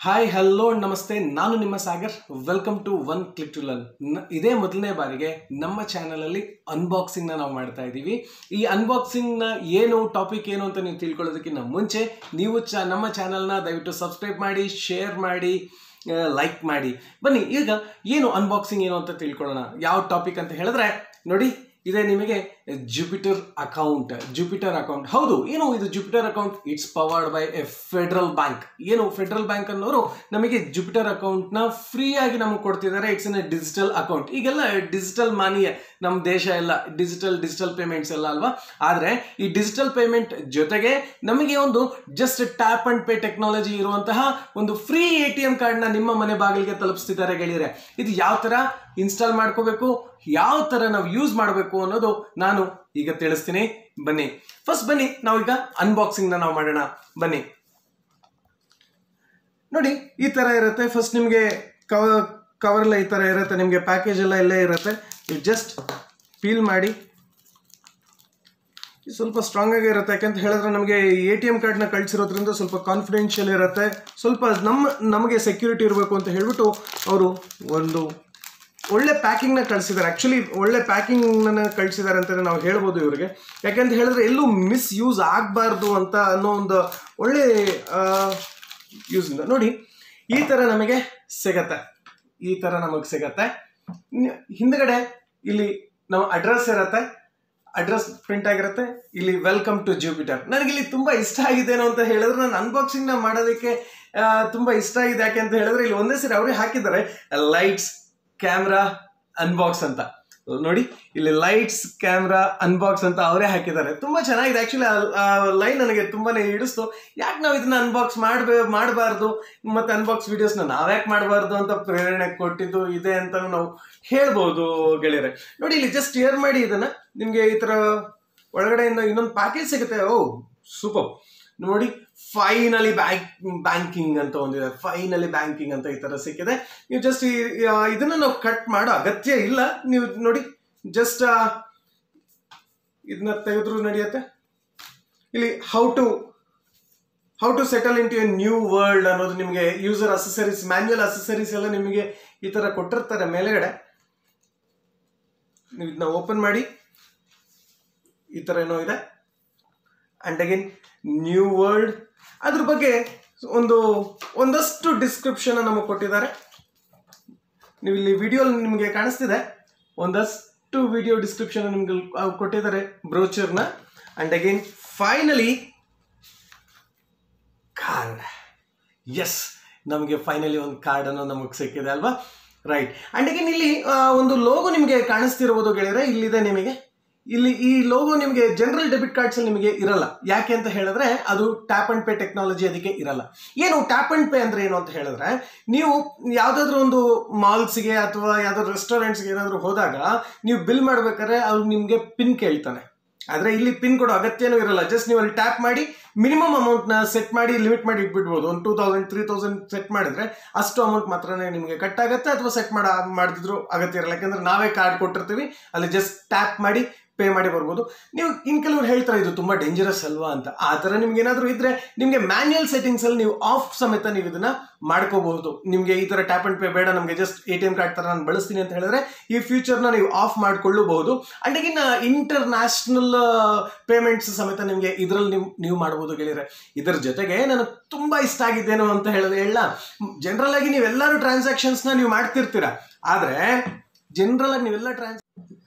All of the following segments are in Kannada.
ಹಾಯ್ ಹಲೋ ನಮಸ್ತೆ ನಾನು ನಿಮ್ಮ Sagar welcome to one click to learn ಇದೇ ಮೊದಲನೇ ಬಾರಿಗೆ ನಮ್ಮ ಚಾನಲಲ್ಲಿ ಅನ್ಬಾಕ್ಸಿಂಗ್ನ ನಾವು ಮಾಡ್ತಾ ಇದ್ದೀವಿ ಈ ಅನ್ಬಾಕ್ಸಿಂಗ್ನ ಏನು ಟಾಪಿಕ್ ಏನು ಅಂತ ನೀವು ತಿಳ್ಕೊಳ್ಳೋದಕ್ಕಿಂತ ಮುಂಚೆ ನೀವು ಚ ನಮ್ಮ ಚಾನಲ್ನ ದಯವಿಟ್ಟು ಸಬ್ಸ್ಕ್ರೈಬ್ ಮಾಡಿ ಶೇರ್ ಮಾಡಿ ಲೈಕ್ ಮಾಡಿ ಬನ್ನಿ ಈಗ ಏನು ಅನ್ಬಾಕ್ಸಿಂಗ್ ಏನು ಅಂತ ತಿಳ್ಕೊಳ್ಳೋಣ ಯಾವ ಟಾಪಿಕ್ ಅಂತ ಹೇಳಿದ್ರೆ ನೋಡಿ ಇದೆ ನಿಮಗೆ ಜುಪಿಟರ್ ಅಕೌಂಟ್ ಜುಪಿಟರ್ ಅಕೌಂಟ್ ಹೌದು ಏನು ಇದು Jupiter account it's powered by a Federal Bank ಏನು ಫೆಡರಲ್ ಬ್ಯಾಂಕ್ ಅನ್ನೋರು ನಮಗೆ ಜುಪಿಟರ್ ಅಕೌಂಟ್ನ ಫ್ರೀ ಆಗಿ ನಮಗೆ ಕೊಡ್ತಿದ್ದಾರೆ ಇಟ್ಸ್ ಎನ್ ಡಿಜಿಟಲ್ ಅಕೌಂಟ್ ಈಗೆಲ್ಲ ಡಿಜಿಟಲ್ ಮನಿ ನಮ್ಮ ದೇಶ ಎಲ್ಲ ಡಿಜಿಟಲ್ ಡಿಜಿಟಲ್ ಪೇಮೆಂಟ್ಸ್ ಎಲ್ಲ ಅಲ್ವಾ ಆದರೆ ಈ ಡಿಜಿಟಲ್ ಪೇಮೆಂಟ್ ಜೊತೆಗೆ ನಮಗೆ ಒಂದು just tap and pay technology ಇರುವಂತಹ ಒಂದು ಫ್ರೀ ಎ ಟಿ ಎಂ ಕಾರ್ಡ್ನ ನಿಮ್ಮ ಮನೆ ಬಾಗಿಲಿಗೆ ತಲುಪಿಸ್ತಿದ್ದಾರೆ ಗೆಳೆಯರೆ ಇದು ಯಾವ ಥರ ಇನ್ಸ್ಟಾಲ್ ಮಾಡ್ಕೋಬೇಕು ಯಾವ ಥರ ನಾವು ಯೂಸ್ ಮಾಡಬೇಕು ಅನ್ನೋದು ನಾನು ಈಗ ತಿಳಿಸ್ತೀನಿ ಬನ್ನಿ ಫಸ್ಟ್ ಬನ್ನಿ ನಾವೀಗ ಅನ್ಬಾಕ್ಸಿಂಗ್ನ ನಾವು ಮಾಡೋಣ ಬನ್ನಿ ನೋಡಿ ಈ ಥರ ಇರುತ್ತೆ ಫಸ್ಟ್ ನಿಮಗೆ ಕವ ಕವರೆಲ್ಲ ಈ ಥರ ಇರುತ್ತೆ ನಿಮಗೆ ಪ್ಯಾಕೇಜ್ ಎಲ್ಲ ಇಲ್ಲೇ ಇರುತ್ತೆ ನೀವು ಜಸ್ಟ್ ಪೀಲ್ ಮಾಡಿ ಸ್ವಲ್ಪ ಸ್ಟ್ರಾಂಗ್ ಆಗಿ ಇರುತ್ತೆ ಯಾಕಂತ ಹೇಳಿದ್ರೆ ನಮಗೆ ಎ ಟಿ ಎಮ್ ಕಾರ್ಡ್ನ ಕಳಿಸಿರೋದ್ರಿಂದ ಸ್ವಲ್ಪ ಕಾನ್ಫಿಡೆನ್ಷಿಯಲ್ ಇರುತ್ತೆ ಸ್ವಲ್ಪ ನಮ್ಮ ನಮಗೆ ಸೆಕ್ಯೂರಿಟಿ ಇರಬೇಕು ಅಂತ ಹೇಳ್ಬಿಟ್ಟು ಅವರು ಒಂದು ಒಳ್ಳೆ ಪ್ಯಾಕಿಂಗ್ನ ಕಳಿಸಿದ್ದಾರೆ ಆ್ಯಕ್ಚುಲಿ ಒಳ್ಳೆ ಪ್ಯಾಕಿಂಗ್ನ ಕಳಿಸಿದ್ದಾರೆ ಅಂತಲೇ ನಾವು ಹೇಳ್ಬೋದು ಇವರಿಗೆ ಯಾಕಂತ ಹೇಳಿದ್ರೆ ಎಲ್ಲೂ ಮಿಸ್ ಯೂಸ್ ಆಗಬಾರ್ದು ಅಂತ ಅನ್ನೋ ಒಂದು ಒಳ್ಳೆ ಯೂಸಿಂದ ನೋಡಿ ಈ ಥರ ನಮಗೆ ಸಿಗತ್ತೆ ಈ ಥರ ನಮಗೆ ಸಿಗತ್ತೆ ನಿ- ಹಿಂದ್ಗಡೆ ಇಲ್ಲಿ ನಮ್ಮ ಅಡ್ರೆಸ್ ಇರುತ್ತೆ ಅಡ್ರೆಸ್ ಪ್ರಿಂಟ್ ಆಗಿರುತ್ತೆ ಇಲ್ಲಿ ವೆಲ್ಕಮ್ ಟು ಜೂಪಿಟರ್ ನನಗೆ ಇಲ್ಲಿ ತುಂಬ ಇಷ್ಟ ಆಗಿದ್ದೇನೋ ಅಂತ ಹೇಳಿದ್ರೆ ನಾನು ಅನ್ಬಾಕ್ಸಿಂಗ್ನ ಮಾಡೋದಕ್ಕೆ ಆ, ತುಂಬ ಇಷ್ಟ ಆಗಿದೆ ಯಾಕೆ ಅಂತ ಹೇಳಿದ್ರೆ ಇಲ್ಲಿ ಒಂದೇ ಸರಿ ಅವರೇ ಹಾಕಿದ್ದಾರೆ ಲೈಟ್ಸ್ ಕ್ಯಾಮ್ರಾ ಅನ್ಬಾಕ್ಸ್ ಅಂತ ನೋಡಿ ಇಲ್ಲಿ ಲೈಟ್ಸ್ ಕ್ಯಾಮ್ರಾ ಅನ್ಬಾಕ್ಸ್ ಅಂತ ಅವರೇ ಹಾಕಿದ್ದಾರೆ ತುಂಬಾ ಚೆನ್ನಾಗಿದೆ ಆಕ್ಚುಲಿ ಲೈನ್ ನನಗೆ ತುಂಬಾನೇ ಹಿಡಿಸ್ತು ಯಾಕೆ ನಾವು ಇದನ್ನ ಅನ್ಬಾಕ್ಸ್ ಮಾಡಬೇ ಮಾಡಬಾರ್ದು ಮತ್ತೆ ಅನ್ಬಾಕ್ಸ್ ವಿಡಿಯೋಸ್ನ ನಾವ್ಯಾಕೆ ಮಾಡಬಾರ್ದು ಅಂತ ಪ್ರೇರಣೆ ಕೊಟ್ಟಿದ್ದು ಇದೆ ಅಂತ ನಾವು ಹೇಳ್ಬೋದು ಗೆಳೆಯರೆ ನೋಡಿ ಇಲ್ಲಿ ಜಸ್ಟ್ ಏರ್ ಮಾಡಿ ಇದನ್ನ ನಿಮಗೆ ಈ ತರ ಒಳಗಡೆಯಿಂದ ಇನ್ನೊಂದು ಪ್ಯಾಕೇಜ್ ಸಿಗುತ್ತೆ ಓ ಸೂಪರ್ ನೋಡಿ ಫೈನಲಿ ಬ್ಯಾಂಕ್ ಬ್ಯಾಂಕಿಂಗ್ ಅಂತ ಒಂದಿದೆ ಫೈನಲಿ ಬ್ಯಾಂಕಿಂಗ್ ಅಂತ ಈ ತರ ಸಿಕ್ಕಿದೆ ನೀವು ಜಸ್ಟ್ ಇದನ್ನ ನಾವು ಕಟ್ ಮಾಡೋ ಅಗತ್ಯ ಇಲ್ಲ ನೀವು ನೋಡಿ ಜಸ್ಟ್ ಇದನ್ನ ತೆಗೆದ್ರು ನಡೆಯುತ್ತೆ ಇಲ್ಲಿ how to how to settle into a new world ಅನ್ನೋದು ನಿಮಗೆ ಯೂಸರ್ ಅಸೆಸರೀಸ್ ಮ್ಯಾನ್ಯುಯಲ್ ಅಸೆಸರೀಸ್ ಎಲ್ಲ ನಿಮಗೆ ಈ ತರ ಕೊಟ್ಟಿರ್ತಾರೆ ಮೇಲೆಗಡೆ ನೀವು ಇದನ್ನ ಓಪನ್ ಮಾಡಿ ಈ ತರ ಏನೋ ಇದೆ ಅಂಡ್ ಅಗೇನ್ ನ್ಯೂ ವರ್ಲ್ಡ್ ಅದ್ರ ಬಗ್ಗೆ ಒಂದು ಒಂದಷ್ಟು ಡಿಸ್ಕ್ರಿಪ್ಷನ್ ನಮಗೆ ಕೊಟ್ಟಿದ್ದಾರೆ ನೀವು ಇಲ್ಲಿ ವಿಡಿಯೋ ನಿಮಗೆ ಕಾಣಿಸ್ತಿದೆ ಒಂದಷ್ಟು ವಿಡಿಯೋ ಡಿಸ್ಕ್ರಿಪ್ಷನ್ ನಿಮ್ಗೆ ಅವ್ರು ಕೊಟ್ಟಿದ್ದಾರೆ ಬ್ರೋಚರ್ನ ಅಂಡ್ ಅಗೇನ್ ಫೈನಲಿ ಕಾರ್ಡ್ ಎಸ್ ನಮಗೆ ಫೈನಲಿ ಒಂದು ಕಾರ್ಡ್ ಅನ್ನೋ ನಮಗೆ ಸಿಕ್ಕಿದೆ ಅಲ್ವಾ ರೈಟ್ ಅಂಡ್ ಅಗೇನ್ ಇಲ್ಲಿ ಆ, ಒಂದು ಲೋಗೋ ನಿಮಗೆ ಕಾಣಿಸ್ತಿರ್ಬೋದು ಗೆಳೆಯರೆ ಇಲ್ಲಿದೆ ನಿಮಗೆ ಇಲ್ಲಿ ಈ ಲೋಗೋ ನಿಮಗೆ ಜನರಲ್ ಡೆಬಿಟ್ ಕಾರ್ಡ್ಸ್ ನಿಮಗೆ ಇರಲ್ಲ ಯಾಕೆ ಅಂತ ಹೇಳಿದ್ರೆ ಅದು ಟ್ಯಾಪ್ ಅಂಡ್ ಪೇ ಟೆಕ್ನಾಲಜಿ ಅದಕ್ಕೆ ಇರಲ್ಲ ಏನು ಟ್ಯಾಪ್ ಅಂಡ್ ಪೇ ಅಂದ್ರೆ ಏನು ಅಂತ ಹೇಳಿದ್ರೆ ನೀವು ಯಾವುದಾದ್ರೂ ಒಂದು ಮಾಲ್ಸ್ಗೆ ಅಥವಾ ಯಾವ್ದಾದ್ರು ರೆಸ್ಟೋರೆಂಟ್ಸ್ಗೆ ಏನಾದರೂ ಹೋದಾಗ ನೀವು ಬಿಲ್ ಮಾಡ್ಬೇಕಾದ್ರೆ ಅವ್ರು ನಿಮಗೆ ಪಿನ್ ಕೇಳ್ತಾನೆ ಆದ್ರೆ ಇಲ್ಲಿ ಪಿನ್ ಕೊಡೋ ಅಗತ್ಯನೂ ಇರಲ್ಲ ಜಸ್ಟ್ ನೀವು ಅಲ್ಲಿ ಟ್ಯಾಪ್ ಮಾಡಿ ಮಿನಿಮಮ್ ಅಮೌಂಟ್ನ ಸೆಟ್ ಮಾಡಿ ಲಿಮಿಟ್ ಮಾಡಿ ಇಟ್ಬಿಡ್ಬೋದು ಒಂದು two thousand three thousand set ಮಾಡಿದ್ರೆ ಅಷ್ಟು ಅಮೌಂಟ್ ಮಾತ್ರನೇ ನಿಮಗೆ ಕಟ್ ಆಗುತ್ತೆ ಅಥವಾ ಸೆಟ್ ಮಾಡ ಮಾಡಿದ್ರು ಅಗತ್ಯ ಇರಲ್ಲ ಯಾಕಂದ್ರೆ ನಾವೇ ಕಾರ್ಡ್ ಕೊಟ್ಟಿರ್ತೀವಿ ಅಲ್ಲಿ ಜಸ್ಟ್ ಟ್ಯಾಪ್ ಮಾಡಿ ಪೇ ಮಾಡಿ ಬರ್ಬೋದು ನೀವು ಇನ್ ಕೆಲವ್ರು ಹೇಳ್ತಾರೆ ಇದು ತುಂಬಾ ಡೇಂಜರಸ್ ಅಲ್ವಾ ಅಂತ ಆ ಥರ ನಿಮ್ಗೆ ಏನಾದರೂ ಇದ್ರೆ ನಿಮಗೆ ಮ್ಯಾನ್ಯಲ್ ಸೆಟ್ಟಿಂಗ್ಸ್ ಅಲ್ಲಿ ನೀವು ಆಫ್ ಸಮೇತ ನೀವು ಇದನ್ನ ಮಾಡ್ಕೋಬಹುದು ನಿಮಗೆ ಈ ತರ ಟ್ಯಾಪ್ ಅಂಡ್ ಪೇ ಬೇಡ ನಮಗೆ just A T M card ತರ ನಾನು ಬಳಸ್ತೀನಿ ಅಂತ ಹೇಳಿದ್ರೆ ಈ ಫ್ಯೂಚರ್ನ ನೀವು ಆಫ್ ಮಾಡ್ಕೊಳ್ಳಬಹುದು ಅಂಡ್ ಇನ್ನ ಇಂಟರ್ ನ್ಯಾಷನಲ್ ಪೇಮೆಂಟ್ಸ್ ಸಮೇತ ನಿಮಗೆ ಇದರಲ್ಲಿ ನೀವು ನೀವು ಮಾಡ್ಬೋದು ಗೆಳೆಯರೆ ಇದರ ಜೊತೆಗೆ ನನಗೆ ತುಂಬಾ ಇಷ್ಟ ಆಗಿದ್ದೇನು ಅಂತ ಹೇಳಿದ್ರೆ ಹೇಳ ಜನರಲ್ ಆಗಿ ನೀವೆಲ್ಲರೂ ಟ್ರಾನ್ಸಾಕ್ಷನ್ಸ್ನ ನೀವು ಮಾಡ್ತಿರ್ತೀರಾ ಆದ್ರೆ ಜನರಲ್ ಆಗಿ ನೀವೆಲ್ಲ ಟ್ರಾನ್ಸ್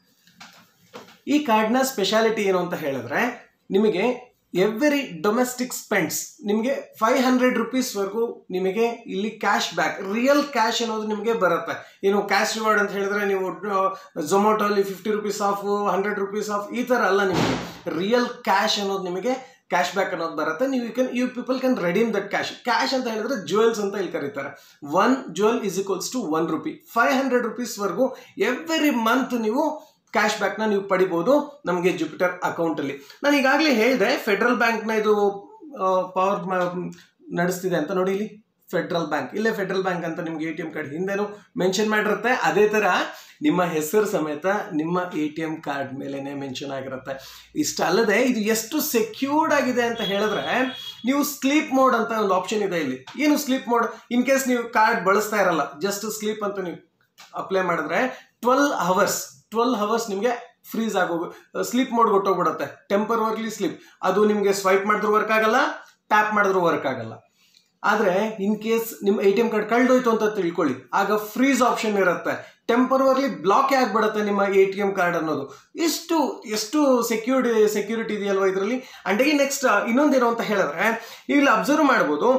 ಈ ಕಾರ್ಡ್ನ ಸ್ಪೆಷಾಲಿಟಿ ಏನು ಅಂತ ಹೇಳಿದ್ರೆ ನಿಮಗೆ ಎವ್ರಿ ಡೊಮೆಸ್ಟಿಕ್ ಸ್ಪೆಂಡ್ಸ್ ನಿಮಗೆ ಫೈವ್ ಹಂಡ್ರೆಡ್ ರುಪೀಸ್ವರೆಗೂ ನಿಮಗೆ ಇಲ್ಲಿ ಕ್ಯಾಶ್ ಬ್ಯಾಕ್ ರಿಯಲ್ ಕ್ಯಾಶ್ ಅನ್ನೋದು ನಿಮಗೆ ಬರುತ್ತೆ ಏನು ಕ್ಯಾಶ್ ರಿವಾರ್ಡ್ ಅಂತ ಹೇಳಿದ್ರೆ ನೀವು ಝೊಮೊಟೋಲಿ fifty rupees off hundred rupees off ಈ ಥರ ಅಲ್ಲ ನಿಮಗೆ ರಿಯಲ್ ಕ್ಯಾಶ್ ಅನ್ನೋದು ನಿಮಗೆ ಕ್ಯಾಶ್ ಬ್ಯಾಕ್ ಅನ್ನೋದು ಬರುತ್ತೆ ನೀವು you can you people can redeem that cash cash ಅಂತ ಹೇಳಿದ್ರೆ ಜುವೆಲ್ಸ್ ಅಂತ ಇಲ್ಲಿ ಕರೀತಾರೆ one jewel is equals to one rupee five hundred ರುಪೀಸ್ವರೆಗೂ ಎವ್ರಿ ಮಂತ್ ನೀವು ಕ್ಯಾಶ್ ಬ್ಯಾಕ್ನ ನೀವು ಪಡಿಬೋದು ನಮಗೆ ಜುಪಿಟರ್ ಅಕೌಂಟಲ್ಲಿ ನಾನು ಈಗಾಗಲೇ ಹೇಳಿದೆ ಫೆಡ್ರಲ್ ಬ್ಯಾಂಕ್ನ ಇದು ಪವರ್ ನಡೆಸ್ತಿದೆ ಅಂತ ನೋಡಿ ಇಲ್ಲಿ ಫೆಡ್ರಲ್ ಬ್ಯಾಂಕ್ ಇಲ್ಲೇ ಫೆಡ್ರಲ್ ಬ್ಯಾಂಕ್ ಅಂತ ನಿಮ್ಗೆ ಎ ಟಿ ಎಂ ಕಾರ್ಡ್ ಹಿಂದೆನೂ ಮೆನ್ಷನ್ ಮಾಡಿರುತ್ತೆ ಅದೇ ಥರ ನಿಮ್ಮ ಹೆಸರು ಸಮೇತ ನಿಮ್ಮ ಎ ಟಿ ಎಂ ಕಾರ್ಡ್ ಮೇಲೇ ಮೆನ್ಷನ್ ಆಗಿರುತ್ತೆ ಇಷ್ಟ ಅಲ್ಲದೆ ಇದು ಎಷ್ಟು ಸೆಕ್ಯೂರ್ಡ್ ಆಗಿದೆ ಅಂತ ಹೇಳಿದ್ರೆ ನೀವು ಸ್ಲೀಪ್ ಮೋಡ್ ಅಂತ ಒಂದು ಆಪ್ಷನ್ ಇದೆ ಇಲ್ಲಿ ಏನು ಸ್ಲೀಪ್ ಮೋಡ್ ಇನ್ ಕೇಸ್ ನೀವು ಕಾರ್ಡ್ ಬಳಸ್ತಾ ಇರಲ್ಲ ಜಸ್ಟ್ ಸ್ಲೀಪ್ ಅಂತ ನೀವು ಅಪ್ಲೈ ಮಾಡಿದ್ರೆ ಟ್ವೆಲ್ ಅವರ್ಸ್ ಟ್ವೆಲ್ ಅವರ್ಸ್ ನಿಮಗೆ ಫ್ರೀಸ್ ಆಗೋಗು ಸ್ಲೀಪ್ ಮೋಡ್ ಕೊಟ್ಟೋಗ್ಬಿಡುತ್ತೆ ಟೆಂಪರವರ್ಲಿ ಸ್ಲೀಪ್ ಅದು ನಿಮಗೆ ಸ್ವೈಪ್ ಮಾಡಿದ್ರು ವರ್ಕ್ ಆಗಲ್ಲ ಟ್ಯಾಪ್ ಮಾಡಿದ್ರು ವರ್ಕ್ ಆಗಲ್ಲ ಆದರೆ ಇನ್ ಕೇಸ್ ನಿಮ್ಮ ಎ ಟಿ ಎಮ್ ಕಾರ್ಡ್ ಕಳ್ದೋಯ್ತು ಅಂತ ತಿಳ್ಕೊಳ್ಳಿ ಆಗ ಫ್ರೀಸ್ ಆಪ್ಷನ್ ಇರುತ್ತೆ ಟೆಂಪರವರ್ಲಿ ಬ್ಲಾಕೇ ಆಗಿಬಿಡುತ್ತೆ ನಿಮ್ಮ ಎ ಟಿ ಎಮ್ ಕಾರ್ಡ್ ಅನ್ನೋದು ಎಷ್ಟು ಎಷ್ಟು ಸೆಕ್ಯೂರಿಟಿ ಸೆಕ್ಯೂರಿಟಿ ಇದೆಯಲ್ವಾ ಇದರಲ್ಲಿ ಅಂಡ್ ನೆಕ್ಸ್ಟ್ ಇನ್ನೊಂದೇನು ಅಂತ ಹೇಳಿದ್ರೆ ನೀವು ಇಲ್ಲಿ ಅಬ್ಸರ್ವ್ ಮಾಡ್ಬೋದು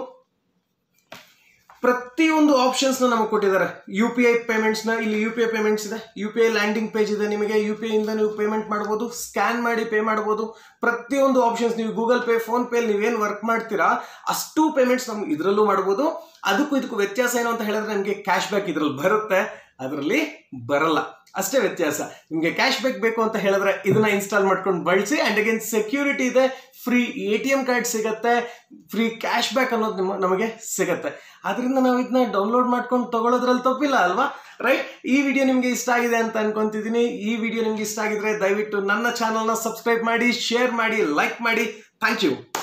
ಪ್ರತಿಯೊಂದು ಆಪ್ಷನ್ಸ್ನ ನಮಗೆ ಕೊಟ್ಟಿದ್ದಾರೆ ಯು ಪಿ ಐ ಪೇಮೆಂಟ್ಸ್ನ ಇಲ್ಲಿ ಯು ಪಿ ಐ ಪೇಮೆಂಟ್ಸ್ ಇದೆ U P I landing page ಇದೆ ನಿಮಗೆ ಯು ಪಿ ಐಯಿಂದ ನೀವು ಪೇಮೆಂಟ್ ಮಾಡ್ಬೋದು ಸ್ಕ್ಯಾನ್ ಮಾಡಿ ಪೇ ಮಾಡ್ಬೋದು ಪ್ರತಿಯೊಂದು ಆಪ್ಷನ್ಸ್ ನೀವು ಗೂಗಲ್ ಪೇ ಫೋನ್ ಪೇ ನೀವೇನು ವರ್ಕ್ ಮಾಡ್ತೀರಾ ಅಷ್ಟು ಪೇಮೆಂಟ್ಸ್ ನಮ್ಗೆ ಇದರಲ್ಲೂ ಮಾಡ್ಬೋದು ಅದಕ್ಕೂ ಇದಕ್ಕೂ ವ್ಯತ್ಯಾಸ ಏನು ಅಂತ ಹೇಳಿದ್ರೆ ನಿಮಗೆ ಕ್ಯಾಶ್ ಬ್ಯಾಕ್ ಇದರಲ್ಲಿ ಬರುತ್ತೆ ಅದರಲ್ಲಿ ಬರಲ್ಲ ಅಷ್ಟೇ ವ್ಯತ್ಯಾಸ ನಿಮಗೆ ಕ್ಯಾಶ್ ಬ್ಯಾಕ್ ಬೇಕು ಅಂತ ಹೇಳಿದ್ರೆ ಇದನ್ನ ಇನ್ಸ್ಟಾಲ್ ಮಾಡ್ಕೊಂಡು ಬಳಸಿ ಆ್ಯಂಡ್ ಅಗೇನ್ ಸೆಕ್ಯೂರಿಟಿ ಇದೆ free A T M card ಸಿಗುತ್ತೆ ಫ್ರೀ ಕ್ಯಾಶ್ ಬ್ಯಾಕ್ ಅನ್ನೋದು ನಿಮ್ಮ ನಮಗೆ ಸಿಗುತ್ತೆ ಅದರಿಂದ ನಾವು ಇದನ್ನ ಡೌನ್ಲೋಡ್ ಮಾಡ್ಕೊಂಡು ತಗೊಳ್ಳೋದ್ರಲ್ಲಿ ತಪ್ಪಿಲ್ಲ ಅಲ್ವಾ ರೈಟ್ ಈ ವಿಡಿಯೋ ನಿಮಗೆ ಇಷ್ಟ ಆಗಿದೆ ಅಂತ ಅನ್ಕೊಂತಿದ್ದೀನಿ ಈ ವಿಡಿಯೋ ನಿಮ್ಗೆ ಇಷ್ಟ ಆಗಿದ್ರೆ ದಯವಿಟ್ಟು ನನ್ನ ಚಾನಲ್ನ ಸಬ್ಸ್ಕ್ರೈಬ್ ಮಾಡಿ ಶೇರ್ ಮಾಡಿ ಲೈಕ್ ಮಾಡಿ ಥ್ಯಾಂಕ್ ಯು